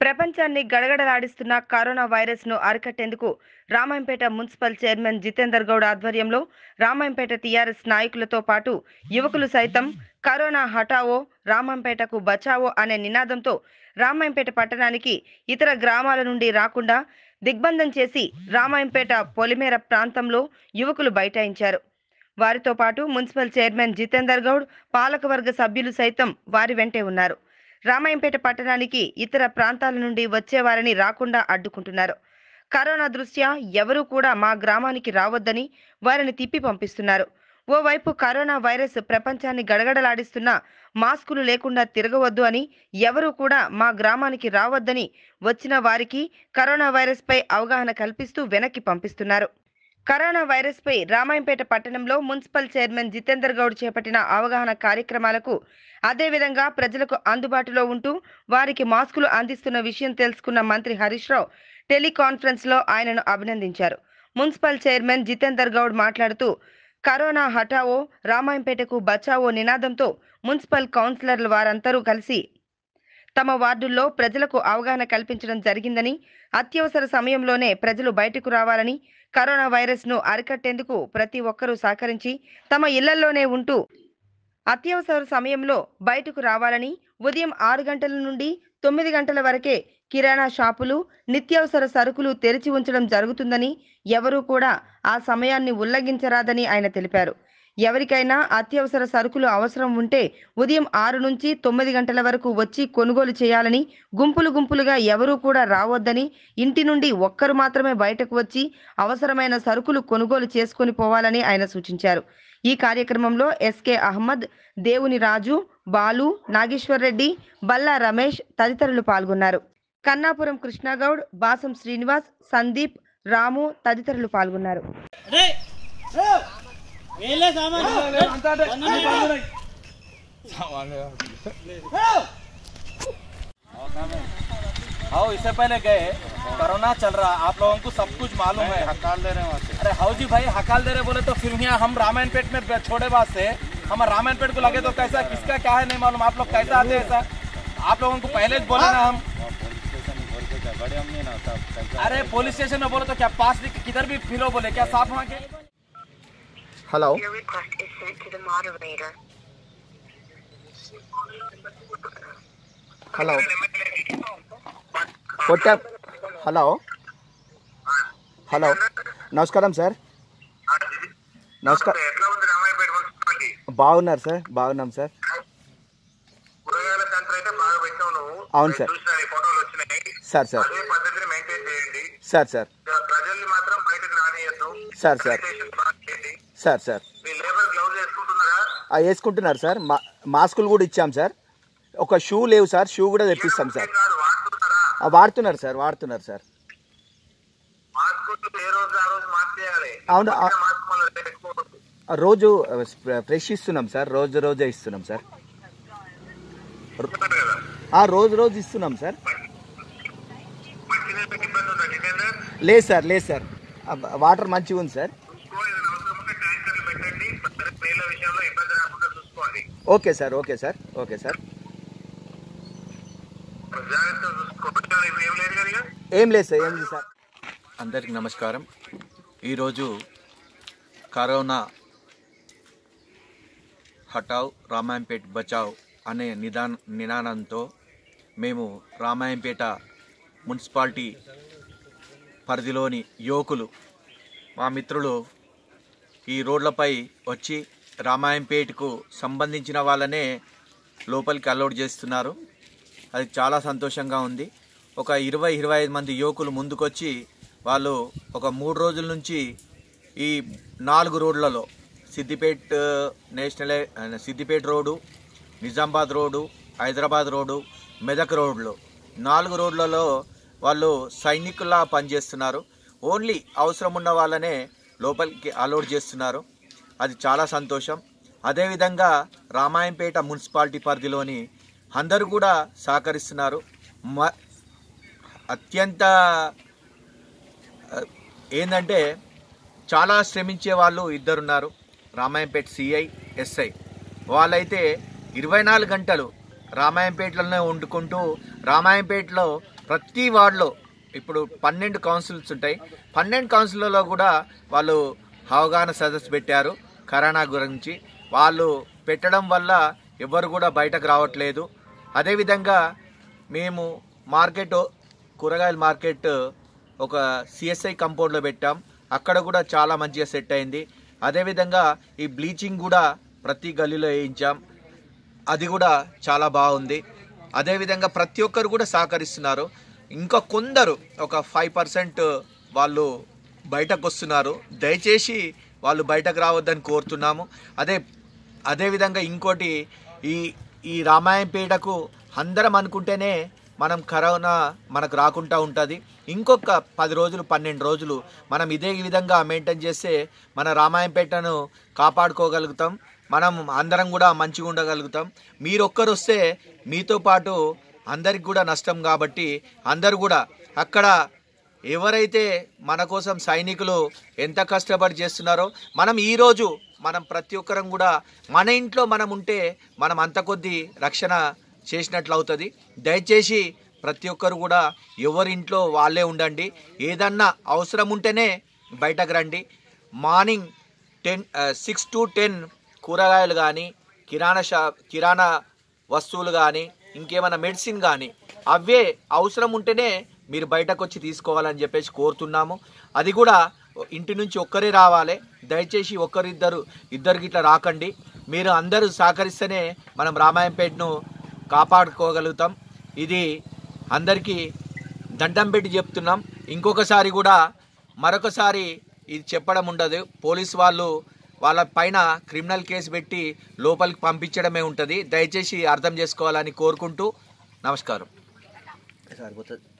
ప్రపంచాన్ని గడగడలాడిస్తున్న corona virus ను అరికట్టేందుకు రామాయంపేట మున్సిపల్ చైర్మన్ జితేందర్ గౌడ్ ఆధ్వర్యంలో రామాయంపేట టీఆర్ఎస్ నాయకులతో పాటు యువకులు సైతం కరోనా హఠావో రామాయంపేటకు బచావో అనే నినాదంతో రామాయంపేట పట్టణానికి ఇతర గ్రామాల నుండి రాకుండా దిగ్బంధం చేసి రామాయంపేట పొలిమేర ప్రాంతంలో యువకులు బైఠాయించారు వారితో పాటు మున్సిపల్ చైర్మన్ జితేందర్ గౌడ్ పాలకవర్గ సభ్యులు సైతం వారి వెంటే ఉన్నారు రామాయంపేట పట్టణానికి ఇతర ప్రాంతాల నుండి వచ్చేవారని రాకుండా అడ్డుకుంటున్నారు కరోనా దృష్ట్యా ఎవరూ కూడా మా గ్రామానికి రావద్దని వారిని తిప్పి పంపిస్తున్నారు ఓవైపు కరోనా వైరస్ ప్రపంచాన్ని గడగడలాడిస్తున్న మాస్కులు లేకుండా తిరగవద్దు అని ఎవరూ కూడా మా గ్రామానికి రావద్దని వచ్చిన వారికి కరోనా వైరస్ పై అవగాహన కల్పిస్తూ వెనక్కి పంపిస్తున్నారు కరోనా వైరస్ పై రామాయంపేట పట్టణంలో మున్సిపల్ చైర్మన్ జితేందర్ గౌడ్ చేపట్టిన అవగాహన కార్యక్రమాలకు అదేవిధంగా ప్రజలకు అందుబాటులో ఉంటూ వారికి మాస్కులు అందిస్తున్న విషయం తెలుసుకున్న మంత్రి హరీష్ రావు టెలికాన్ఫరెన్స్ లో ఆయనను అభినందించారు మున్సిపల్ చైర్మన్ జితేందర్ గౌడ్ మాట్లాడుతూ కరోనా హఠావో రామాయంపేటకు బచావో నినాదంతో మున్సిపల్ కౌన్సిలర్ల వారందరూ కలిసి తమ వార్డుల్లో ప్రజలకు అవగాహన కల్పించడం జరిగిందని అత్యవసర సమయంలోనే ప్రజలు బయటకు రావాలని కరోనా వైరస్ ను అరికట్టేందుకు ప్రతి ఒక్కరూ సహకరించి తమ ఇళ్లలోనే ఉంటూ అత్యవసర సమయంలో బయటకు రావాలని ఉదయం ఆరు గంటల నుండి తొమ్మిది గంటల వరకే కిరాణా షాపులు నిత్యావసర సరుకులు తెరిచి ఉంచడం జరుగుతుందని ఎవరూ కూడా ఆ సమయాన్ని ఉల్లంఘించరాదని ఆయన తెలిపారు ఎవరికైనా అత్యవసర సరుకులు అవసరం ఉంటే ఉదయం ఆరు నుంచి తొమ్మిది గంటల వరకు వచ్చి కొనుగోలు చేయాలని గుంపులు గుంపులుగా ఎవరూ కూడా రావద్దని ఇంటి నుండి ఒక్కరు మాత్రమే బయటకు వచ్చి అవసరమైన సరుకులు కొనుగోలు చేసుకొని పోవాలని ఆయన సూచించారు ఈ కార్యక్రమంలో ఎస్కే అహ్మద్ దేవుని రాజు బాలు నాగేశ్వర్ రెడ్డి బల్లా రమేష్ తదితరులు పాల్గొన్నారు కన్నాపురం కృష్ణగౌడ్ బాసం శ్రీనివాస్ సందీప్ రాము తదితరులు పాల్గొన్నారు అరే వేలే సామాన్ आओ इससे पहले गए कोरोना चल रहा आप लोगों को सब कुछ मालूम है हकाल दे रहे हैं वहाँ से अरे हाउ जी भाई हकाल दे रहे बोले तो फिर यहाँ हम रामायण पेट में छोड़े बात से हम रामायण पेट को लगे तो कैसा किसका क्या है नहीं मालूम आप लोग कैसे आते हैं सर आप लोगों को पहले ही बोले ना हम वहाँ पुलिस स्टेशन बोल के क्या बड़े हम नहीं ना साहब कैसे अरे पुलिस स्टेशन में बोले तो क्या पास लिख के किधर भी फिरो बोले क्या साफ वहाँ के hello Your request is sent to the moderator. Hello కొట్ట హలో హలో నమస్కారం సార్ నమస్కారం ఎట్లా ఉంది రామాయపేట మున్సిపాలిటీ బాగున్నారు సార్ బాగున్నాం సార్ కూరగాయల సెంటర్ అయితే బాగా పెట్టావు నువ్వు అవును సార్. నేను చూసిన ఈ ఫోటోలు వచ్చినాయి సార్ సార్ అదే పద్ధతిని మెయింటైన్ చేయండి సార్ సార్ ఇక ప్రజల్ని మాత్రం బయటకు రానియద్దు సార్, సార్. శానిటేషన్ బాగా చేయండి సార్ సార్ మీ లేబర్ గ్లౌజ్ వేసుకుంటున్నారా ఆ, వేసుకుంటున్నారు సార్ మా మాస్కులు కూడా ఇచ్చాం సార్ ఒక షూ లేవు సార్ షూ కూడా తెప్పిస్తాం సార్ కాదు వాడుతున్నారా ఆ, వాడుతున్నారు సార్ వాడుతున్నారు సార్ మాస్క్ ఏ రోజు ఆ రోజు మార్చేయాలి అవును, ఆ- మాస్క్ మళ్ళీ వేసుకోవద్దు ఆ, రోజు ఆ, స్ప్ర- ఫ్రెష్ ఇస్తున్నాం సార్ రోజు రోజే ఇస్తున్నాం సార్ చెప్పారు కదా ఆ, రోజు రోజు ఇస్తున్నాం సార్ మంచినీళ్ళకి ఇబ్బంది ఉందా డిజైనర్ లేదు సార్ లేదు సార్ ఆ, వాటర్ మంచిగా ఉంది సార్ చూసుకో ఏదైనా అవసరం ఉంటే ట్యాంకర్లు పెట్టండి నీళ్ళ విషయంలో ఇబ్బంది రాకుండా చూసుకోండి okay sir okay sir okay sir జాగ్రత్తగా చూసుకో ఏం లేదు కదా ఇక? ఏం లేదు సార్ ఏం లేదు సార్ అందరికి నమస్కారం ఈరోజు కరోనా హటావ్ రామాయంపేట్ బచావ్ అనే నిదాన నినాదంతో మేము రామాయంపేట మున్సిపాలిటీ పరిధిలోని యువకులు మా మిత్రులు ఈ రోడ్లపై వచ్చి రామాయంపేటకు సంబంధించిన వాళ్ళనే లోపలికి అలౌడ్ చేస్తున్నారు అది చాలా సంతోషంగా ఉంది ఒక ఇరవై ఇరవై ఐదు మంది యువకులు ముందుకొచ్చి వాళ్ళు ఒక మూడు రోజుల నుంచి ఈ నాలుగు రోడ్లలో సిద్దిపేట్ ఆ, నేషనల్ హై- ఆ, Siddipet road Nizamabad road Hyderabad road Medak రోడ్లు నాలుగు రోడ్లలో వాళ్ళు సైనికుల్లా పనిచేస్తున్నారు ఓన్లీ అవసరం ఉన్న వాళ్ళనే లోపలికి అలౌడ్ చేస్తున్నారు అది చాలా సంతోషం అదేవిధంగా రామాయంపేట మున్సిపాలిటీ పరిధిలోని అందరూ కూడా సహకరిస్తున్నారు మ అత్యంత ఆ, ఏంటంటే చాలా శ్రమించే వాళ్ళు ఇద్దరున్నారు రామాయంపేట సిఐ ఎస్ఐ వాళ్ళైతే ఇరవై నాలుగు గంటలు రామాయంపేటలోనే వండుకుంటూ రామాయంపేటలో ప్రతి వార్డులో ఇప్పుడు పన్నెండు కౌన్సిల్స్ ఉంటాయి పన్నెండు కౌన్సిల్లో కూడా వాళ్ళు అవగాహన సదస్సు పెట్టారు కరోనా గురించి వాళ్ళు పెట్టడం వల్ల ఎవరు కూడా బయటకు రావట్లేదు అదేవిధంగా మేము మార్కెట్ కూరగాయల మార్కెట్ ఒక సిఎస్ఐ కంపౌండ్లో పెట్టాం అక్కడ కూడా చాలా మంచిగా సెట్ అయింది అదేవిధంగా ఈ బ్లీచింగ్ కూడా ప్రతి గల్లీలో వేయించాం అది కూడా చాలా బాగుంది అదేవిధంగా ప్రతి ఒక్కరు కూడా సహకరిస్తున్నారు ఇంకా కొందరు ఒక ఫైవ్ పర్సెంట్ వాళ్ళు బయటకు వస్తున్నారు దయచేసి వాళ్ళు బయటకు రావద్దని కోరుతున్నాము అదే అదేవిధంగా ఇంకోటి ఈ ఈ రామాయంపేటకు అందరం అనుకుంటేనే మనం కరోనా మనకు రాకుండా ఉంటుంది ఇంకొక పది రోజులు పన్నెండు రోజులు మనం ఇదే విధంగా మెయింటైన్ చేస్తే మన రామాయంపేటను కాపాడుకోగలుగుతాం మనం అందరం కూడా మంచిగా ఉండగలుగుతాం మీరు ఒక్కరు వస్తే మీతో పాటు అందరికి కూడా నష్టం కాబట్టి అందరు కూడా అక్కడ ఎవరైతే మన కోసం సైనికులు ఎంత కష్టపడి చేస్తున్నారో మనం ఈరోజు మనం ప్రతి ఒక్కరం కూడా మన ఇంట్లో మనం ఉంటే మనం అంత కొద్ది రక్షణ చేసినట్లు అవుతుంది దయచేసి ప్రతి ఒక్కరు కూడా ఎవరి ఇంట్లో వాళ్ళే ఉండండి ఏదన్నా అవసరం ఉంటేనే బయటకు రండి morning ten six to ten కూరగాయలు కానీ కిరాణా షా కిరాణా వస్తువులు కానీ ఇంకేమైనా మెడిసిన్ కానీ అవే అవసరం ఉంటేనే మీరు బయటకు వచ్చి తీసుకోవాలని చెప్పేసి కోరుతున్నాము అది కూడా ఇంటి నుంచి ఒక్కరే రావాలి దయచేసి ఒక్కరిద్దరు ఇద్దరికి ఇట్లా రాకండి మీరు అందరూ సహకరిస్తేనే మనం రామాయంపేటను కాపాడుకోగలుగుతాం ఇది అందరికీ దండం పెట్టి చెప్తున్నాం ఇంకొకసారి కూడా మరొకసారి ఇది చెప్పడం ఉండదు పోలీస్ వాళ్ళు వాళ్ళ పైన క్రిమినల్ కేసు పెట్టి లోపలికి పంపించడమే ఉంటుంది దయచేసి అర్థం చేసుకోవాలని కోరుకుంటూ నమస్కారం సరిపోతుంది